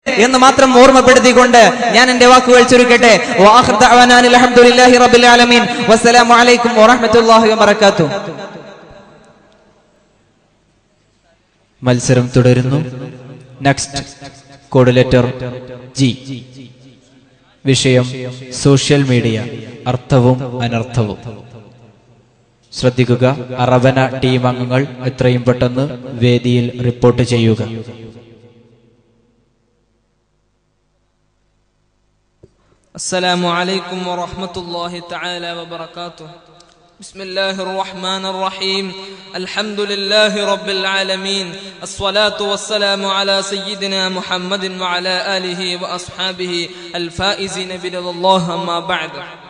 എന്ന് മാത്രം ഓർമ്മപ്പെടുത്തിക്കൊണ്ട് ഞാൻ എന്റെ വാക്കുകൾ ചുരുക്കട്ടെ വാഖിർ ദഅവാനാ അനിൽ ഹംദുലില്ലാഹി റബ്ബിൽ ആലമീൻ വസ്സലാമു അലൈക്കും വറഹ്മത്തുള്ളാഹി വബറകാതുഹു മത്സരം തുടരുന്നു നെക്സ്റ്റ് കോഡ് ലെറ്റർ ജി വിഷയം സോഷ്യൽ മീഡിയ അർത്ഥവും അനർത്ഥവും ശ്രദ്ധിക്കുക അറവന ടീം അംഗങ്ങൾ എത്രയും പെട്ടെന്ന് വേദിയിൽ റിപ്പോർട്ട് ചെയ്യുക السلام عليكم ورحمة الله تعالى وبركاته بسم الله الرحمن الرحيم الحمد لله رب العالمين الصلاة والسلام على سيدنا محمد وعلى آله وأصحابه الفائزين برضا الله أما بعد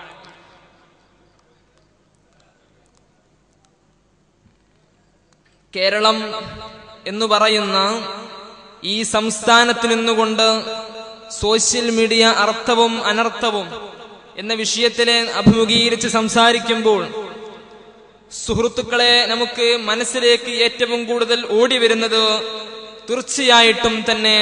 കേരളം എന്ന് പറയുന്ന ഈ സംസ്ഥാനത്ത് നിന്നുകൊണ്ട് സോഷ്യൽ മീഡിയ അർത്ഥവും അനർത്ഥവും എന്ന വിഷയത്തിലെ അഭിമുഖീകരിച്ച് സംസാരിക്കുമ്പോൾ സുഹൃത്തുക്കളെ നമുക്ക് മനസ്സിലേക്ക് ഏറ്റവും കൂടുതൽ ഓടി വരുന്നത് തീർച്ചയായിട്ടും തന്നെ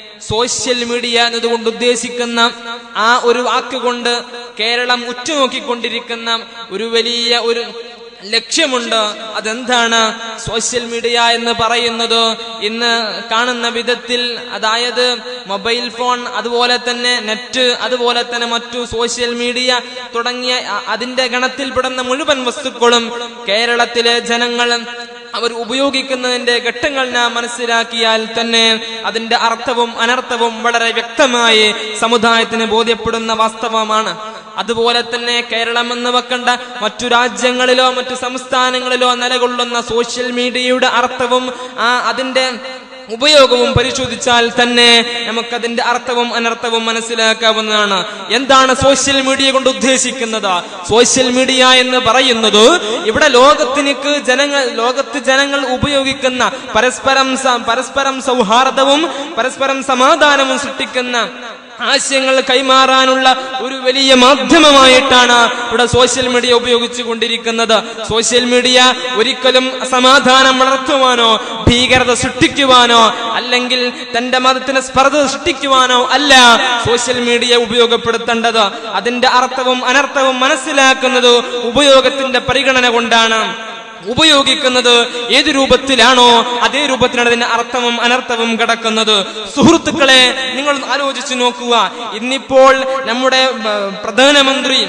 സോഷ്യൽ മീഡിയ എന്നതുകൊണ്ട് ഉദ്ദേശിക്കുന്ന ആ ഒരു വാക്കുകൊണ്ട് കേരളം ഉറ്റുനോക്കിക്കൊണ്ടിരിക്കുന്ന ഒരു വലിയ ഒരു ലക്ഷ്യമുണ്ട് അതെന്താണ് സോഷ്യൽ മീഡിയ എന്ന് പറയുന്നത് ഇന്ന് കാണുന്ന വിധത്തിൽ അതായത് മൊബൈൽ ഫോൺ അതുപോലെ തന്നെ നെറ്റ് അതുപോലെ തന്നെ മറ്റു സോഷ്യൽ മീഡിയ തുടങ്ങിയ അ- അതിന്റെ ഗണത്തിൽപ്പെടുന്ന മുഴുവൻ വസ്തുക്കളും കേരളത്തിലെ ജനങ്ങൾ അവർ ഉപയോഗിക്കുന്നതിന്റെ ഘട്ടങ്ങൾ നാം മനസ്സിലാക്കിയാൽ തന്നെ അതിന്റെ അർത്ഥവും അനർത്ഥവും വളരെ വ്യക്തമായി സമുദായത്തിന് ബോധ്യപ്പെടുന്ന വാസ്തവമാണ് അതുപോലെ തന്നെ കേരളം എന്ന് വെക്കണ്ട മറ്റു രാജ്യങ്ങളിലോ മറ്റു സംസ്ഥാനങ്ങളിലോ നിലകൊള്ളുന്ന സോഷ്യൽ മീഡിയയുടെ അർത്ഥവും ആ അതിന്റെ ഉപയോഗവും പരിശോധിച്ചാൽ തന്നെ നമുക്കതിന്റെ അർത്ഥവും അനർത്ഥവും മനസ്സിലാക്കാവുന്നതാണ് എന്താണ് സോഷ്യൽ മീഡിയ കൊണ്ട് ഉദ്ദേശിക്കുന്നത് സോഷ്യൽ മീഡിയ എന്ന് പറയുന്നത് ഇവിടെ ലോകത്തിനിക്ക് ജനങ്ങൾ ലോകത്ത് ജനങ്ങൾ ഉപയോഗിക്കുന്ന പരസ്പരം സ- പരസ്പരം സൗഹാർദ്ദവും പരസ്പരം സമാധാനവും സൃഷ്ടിക്കുന്ന ആശയങ്ങൾ കൈമാറാനുള്ള ഒരു വലിയ മാധ്യമമായിട്ടാണ് ഇവിടെ സോഷ്യൽ മീഡിയ ഉപയോഗിച്ചു കൊണ്ടിരിക്കുന്നത് സോഷ്യൽ മീഡിയ ഒരിക്കലും സമാധാനം വളർത്തുവാനോ ഭീകരത സൃഷ്ടിക്കുവാനോ അല്ലെങ്കിൽ തന്റെ മതത്തിന് സ്പർദ്ധ സൃഷ്ടിക്കുവാനോ അല്ല സോഷ്യൽ മീഡിയ ഉപയോഗപ്പെടുത്തേണ്ടത് അതിന്റെ അർത്ഥവും അനർത്ഥവും മനസ്സിലാക്കുന്നത് ഉപയോഗത്തിന്റെ പരിഗണന കൊണ്ടാണ് ഉപയോഗിക്കുന്നത് ഏത് രൂപത്തിലാണോ അതേ രൂപത്തിലാണ് അതിന്റെ അർത്ഥവും അനർത്ഥവും കിടക്കുന്നത് സുഹൃത്തുക്കളെ നിങ്ങൾ ഒന്ന് ആലോചിച്ചു നോക്കുക ഇന്നിപ്പോൾ നമ്മുടെ ആ, പ്രധാനമന്ത്രി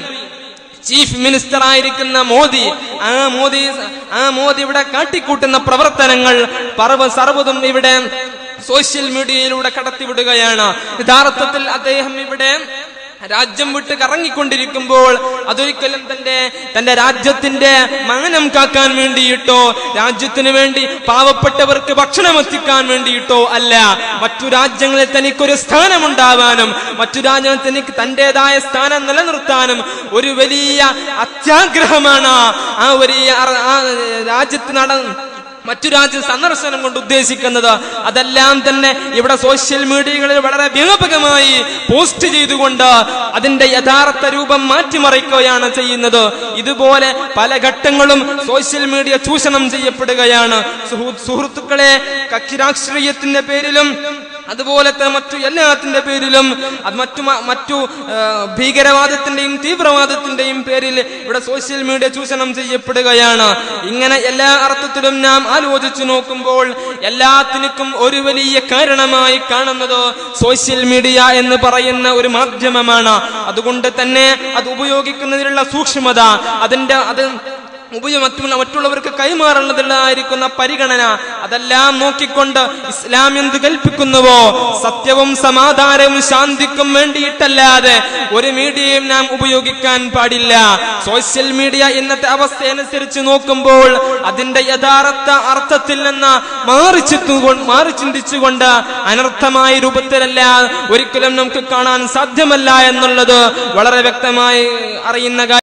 ചീഫ് മിനിസ്റ്റർ ആയിരിക്കുന്ന മോദി ആ മോദി ആ മോദി ഇവിടെ കാട്ടിക്കൂട്ടുന്ന പ്രവർത്തനങ്ങൾ പർവ്വ സർവ്വതും ഇവിടെ സോഷ്യൽ മീഡിയയിലൂടെ കടത്തിവിടുകയാണ് യഥാർത്ഥത്തിൽ അദ്ദേഹം ഇവിടെ രാജ്യം വിട്ട് കറങ്ങിക്കൊണ്ടിരിക്കുമ്പോൾ അതൊരിക്കലും തന്റെ തന്റെ രാജ്യത്തിന്റെ മാനം കാക്കാൻ വേണ്ടിയിട്ടോ രാജ്യത്തിന് വേണ്ടി പാവപ്പെട്ടവർക്ക് ഭക്ഷണം എത്തിക്കാൻ വേണ്ടിയിട്ടോ അല്ല മറ്റു രാജ്യങ്ങളിൽ തനിക്കൊരു സ്ഥാനമുണ്ടാവാനും മറ്റു രാജ്യങ്ങളിൽ തനിക്ക് തന്റേതായ സ്ഥാനം നിലനിർത്താനും ഒരു വലിയ അത്യാഗ്രഹമാണ് ആ വലിയ അറ- ആ രാജ്യത്ത് നട മറ്റു രാജ്യ സന്ദർശനം കൊണ്ട് ഉദ്ദേശിക്കുന്നത് അതെല്ലാം തന്നെ ഇവിടെ സോഷ്യൽ മീഡിയകളിൽ വളരെ വ്യാപകമായി പോസ്റ്റ് ചെയ്തുകൊണ്ട് അതിന്റെ യഥാർത്ഥ രൂപം മാറ്റിമറിക്കുകയാണ് ചെയ്യുന്നത് ഇതുപോലെ പല ഘട്ടങ്ങളും സോഷ്യൽ മീഡിയ ചൂഷണം ചെയ്യപ്പെടുകയാണ് സുഹൃ- സുഹൃത്തുക്കളെ കക്ഷി രാഷ്ട്രീയത്തിന്റെ പേരിലും അതുപോലെ തന്നെ മറ്റു എല്ലാത്തിന്റെ പേരിലും അത് മറ്റു മ- മറ്റു ആ, ഭീകരവാദത്തിന്റെയും തീവ്രവാദത്തിന്റെയും പേരിൽ ഇവിടെ സോഷ്യൽ മീഡിയ ചൂഷണം ചെയ്യപ്പെടുകയാണ് ഇങ്ങനെ എല്ലാ അർത്ഥത്തിലും നാം ആലോചിച്ചു നോക്കുമ്പോൾ എല്ലാത്തിനും ഒരു വലിയ കാരണമായി കാണുന്നത് സോഷ്യൽ മീഡിയ എന്ന് പറയുന്ന ഒരു മാധ്യമമാണ് അതുകൊണ്ട് തന്നെ അത് ഉപയോഗിക്കുന്നതിലുള്ള സൂക്ഷ്മത അതിന്റെ അത് ഉപയോഗ മറ്റുള്ള മറ്റുള്ളവർക്ക് കൈമാറുന്നതിലായിരിക്കുന്ന പരിഗണന അതെല്ലാം നോക്കിക്കൊണ്ട് ഇസ്ലാം എന്ത് കൽപ്പിക്കുന്നുവോ സത്യവും സമാധാനവും ശാന്തിക്കും വേണ്ടിയിട്ടല്ലാതെ ഒരു മീഡിയയും നാം ഉപയോഗിക്കാൻ പാടില്ല സോഷ്യൽ മീഡിയ ഇന്നത്തെ അവസ്ഥ അനുസരിച്ച് നോക്കുമ്പോൾ അതിന്റെ യഥാർത്ഥ അർത്ഥത്തിൽ നിന്ന് മാറി ചിന്തുകൊണ്ട് മാറി ചിന്തിച്ചുകൊണ്ട് അനർത്ഥമായ രൂപത്തിലല്ല ഒരിക്കലും നമുക്ക് കാണാൻ സാധ്യമല്ല എന്നുള്ളത് വളരെ വ്യക്തമായി അറിയുന്ന കാര്യം